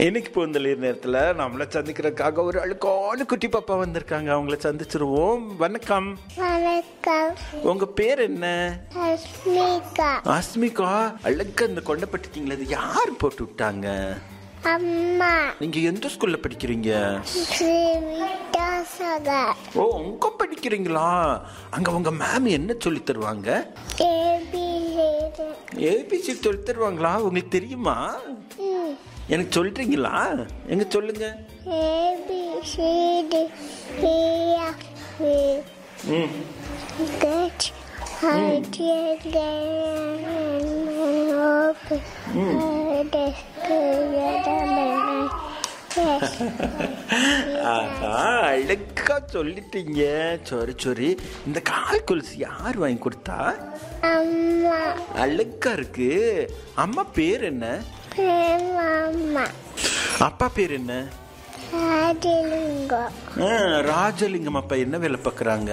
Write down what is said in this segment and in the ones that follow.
இன்னைக்கு பூந்தளிர் நேரத்துல நம்மள சந்திக்கிறதுக்காக ஒரு அழுக்கான குட்டி பாப்பா வந்திருக்காங்க அவங்கள சந்திச்சிருவோம் வணக்கம் வணக்கம் உங்க பேர் என்ன அஸ்மிகா அஸ்மிகா அழகா இந்த கொண்டை பட்டுட்டீங்களா இது யார் போட்டு விட்டாங்க அம்மா நீங்க எந்த ஸ்கூல்ல படிக்கிறீங்க ஸ்ரீ வித்யாசாகர் ஓ உங்க படிக்கிறீங்களா அங்க உங்க மேம் என்ன சொல்லி தருவாங்க ஏபிசிடி ஏபிசி சொல்லி தருவாங்களா உங்களுக்கு தெரியுமா எனக்கு சொல்றீங்களா எங்க சொல்லுங்க ஏபிசிடி பிஎஃபி ம் கெட் ஆஹா, அழகா சொல்லிட்டீங்க சரி சரி இந்த கால் கொலுசு யார் வாங்கி கொடுத்தா அம்மா அழகா இருக்கு அம்மா பேர் என்ன அம்மா அப்பா பேர் என்ன ஆதிலிங்கம் ஆ, ராஜலிங்கம் அப்பா என்ன வேலை பார்க்குறாங்க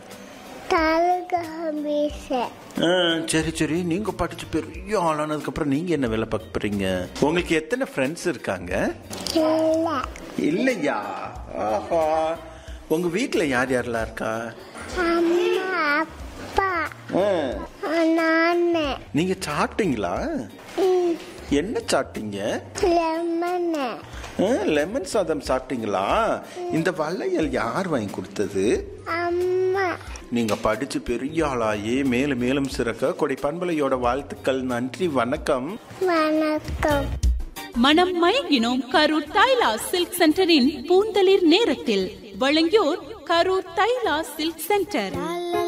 தாலுகாபீச சரி சரி நீங்க படிச்சு பெரிய ஆளானதுக்கு அப்புறம் நீங்க என்ன வேலை பார்க்க போறீங்க உங்களுக்கு எத்தனை ஃப்ரெண்ட்ஸ் இருக்காங்க இல்ல இல்லையா ஆஹா உங்க வீட்ல யார் யாரெல்லாம் இருக்கா அம்மா அப்பா ஆ, நானு நீங்க சாப்பிட்டீங்களா என்ன சாப்பிட்டீங்க லெமனு லெமன் சாதம் சாப்பிட்டீங்களா இந்த வளையல் யார் வாங்கி கொடுத்தது அம்மா நீங்க படிச்சு பெரிய ஆளாயி மேலும் மேலும் சிறக்க கொடை பண்பலையோட வாழ்த்துக்கள் நன்றி வணக்கம் வணக்கம் மனம் மயங்கினோம் கரூர் தைலா சில்க் சென்டரின் பூந்தளிர் நேரத்தில் வழங்கியோர் கரூர் தைலா சில்க் சென்டர்